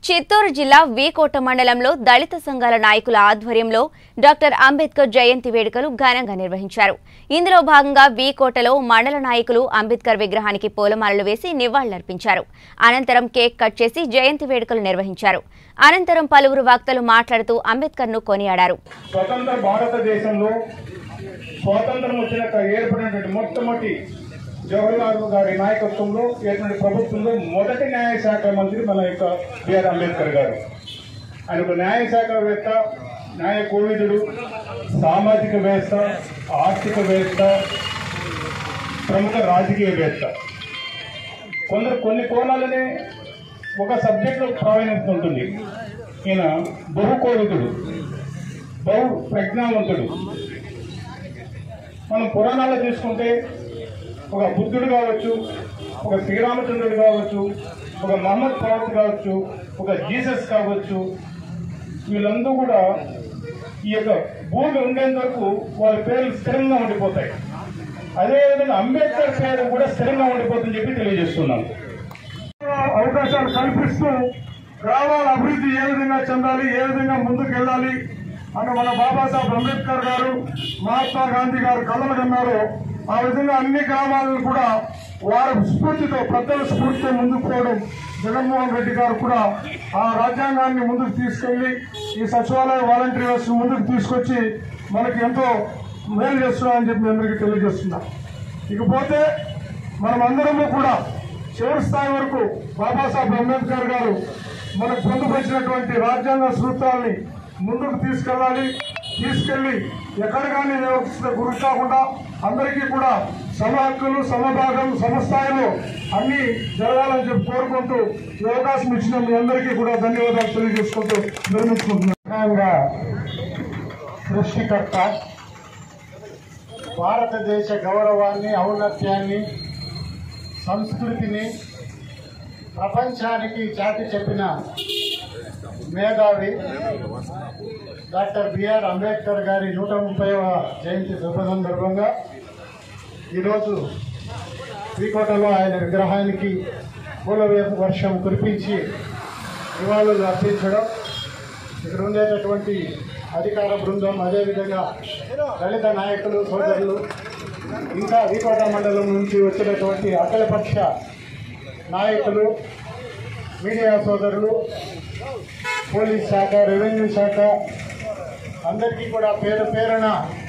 చిత్తూరు జిల్లా వీకోట మండలంలో దళిత సంఘాల నాయకుల ఆధ్వర్యంలో డాక్టర్ అంబేద్కర్ జయంతి వేడుకలు ఘనంగా నిర్వహించారు ఇందులో భాగంగా వీకోటలో మండల నాయకులు అంబేద్కర్ విగ్రహానికి పూలమాలలు వేసి నివాళులర్పించారు అనంతరం కేక్ కట్ చేసి జయంతి వేడుకలు నిర్వహించారు అనంతరం పలువురు వక్తలు మాట్లాడుతూ అంబేద్కర్ను కొనియాడారు స్వతంత్ర భారతదేశంలో స్వాతంత్రం వచ్చినాక ఏర్పడినటువంటి మొట్టమొదటి జవహర్లాల్ గారి నాయకత్వంలో ఏర్పడిన ప్రభుత్వంలో మొదటి న్యాయశాఖ మంత్రి మన యొక్క బిఆర్ అంబేద్కర్ గారు ఆయన ఒక న్యాయశాఖవేత్త న్యాయ కోవిదుడు సామాజిక వ్యవస్థ ఆర్థిక వ్యవస్థ ప్రముఖ రాజకీయవేత్త కొందరు కొన్ని కోణాలనే ఒక సబ్జెక్టులో ప్రావీణ్యత ఉంటుంది ఈయన బహుకోవిదుడు బహు ప్రజ్ఞావంతుడు మనం పురాణాల్లో తీసుకుంటే ఒక బుద్ధుడు కావచ్చు ఒక శ్రీరామచంద్రుడు కావచ్చు ఒక మహమ్మద్ ప్రవక్త కావచ్చు ఒక జీసస్ కావచ్చు వీళ్ళందరూ కూడా ఈ యొక్క భూమి ఉండేంత వరకు వాళ్ళ పేర్లు స్థిరంగా ఉండిపోతాయి అదేవిధంగా అంబేద్కర్ పేరు కూడా స్థిరంగా ఉండిపోతుందని చెప్పి తెలియజేస్తున్నాను అవకాశాలు కల్పిస్తూ గ్రామాల అభివృద్ధి ఏ విధంగా చెందాలి ఏ విధంగా ముందుకు వెళ్ళాలి అని మన బాబాసాహెబ్ అంబేద్కర్ గారు మహాత్మా గాంధీ గారు కలలు కన్నారు ఆ విధంగా అన్ని గ్రామాలను కూడా వారి స్ఫూర్తితో పెద్దల స్ఫూర్తితో ముందుకు పోవడం జగన్మోహన్ రెడ్డి గారు కూడా ఆ రాజ్యాంగాన్ని ముందుకు తీసుకెళ్లి ఈ సచివాలయ వాలంటీర్ వ్యవస్థ ముందుకు తీసుకొచ్చి మనకి ఎంతో మేలు చేస్తున్నారని చెప్పి మీ అందరికీ తెలియజేస్తున్నా ఇకపోతే మనమందరము కూడా చివరి స్థాయి వరకు బాబాసాహెబ్ అంబేద్కర్ గారు మనకు పొందుపరిచినటువంటి రాజ్యాంగ సూత్రాల్ని ముందుకు తీసుకెళ్ళాలి తీసుకెళ్లి ఎక్కడ కానీ వ్యవస్థ గురి కాకుండా అందరికీ కూడా సమ హక్కులు సమభాగం సమస్థాయిలో అన్ని జరగాలని చెప్పి కోరుకుంటూ ఈ అవకాశం ఇచ్చిన మీ అందరికీ కూడా ధన్యవాదాలు తెలియజేసుకుంటూ నిర్మించుకుంటున్నాను సృష్టికర్త భారతదేశ గౌరవాన్ని ఔన్నత్యాన్ని సంస్కృతిని ప్రపంచానికి చాటి చెప్పిన మేధావి డాక్టర్ బిఆర్ అంబేద్కర్ గారి నూట ముప్పైవ జయంతి శుభ సందర్భంగా ఈరోజు శ్రీకోటలో ఆయన విగ్రహానికి పూల వర్షం కురిపించి నివాళులు అర్పించడం ఇక్కడ ఉండేటటువంటి అధికార బృందం అదేవిధంగా దళిత నాయకులు సోదరులు ఇంకా వీకోట మండలం నుంచి వచ్చినటువంటి అఖిలపక్ష నాయకులు మీడియా సోదరులు పోలీస్ శాఖ రెవెన్యూ శాఖ అందరికీ కూడా పేరు పేరున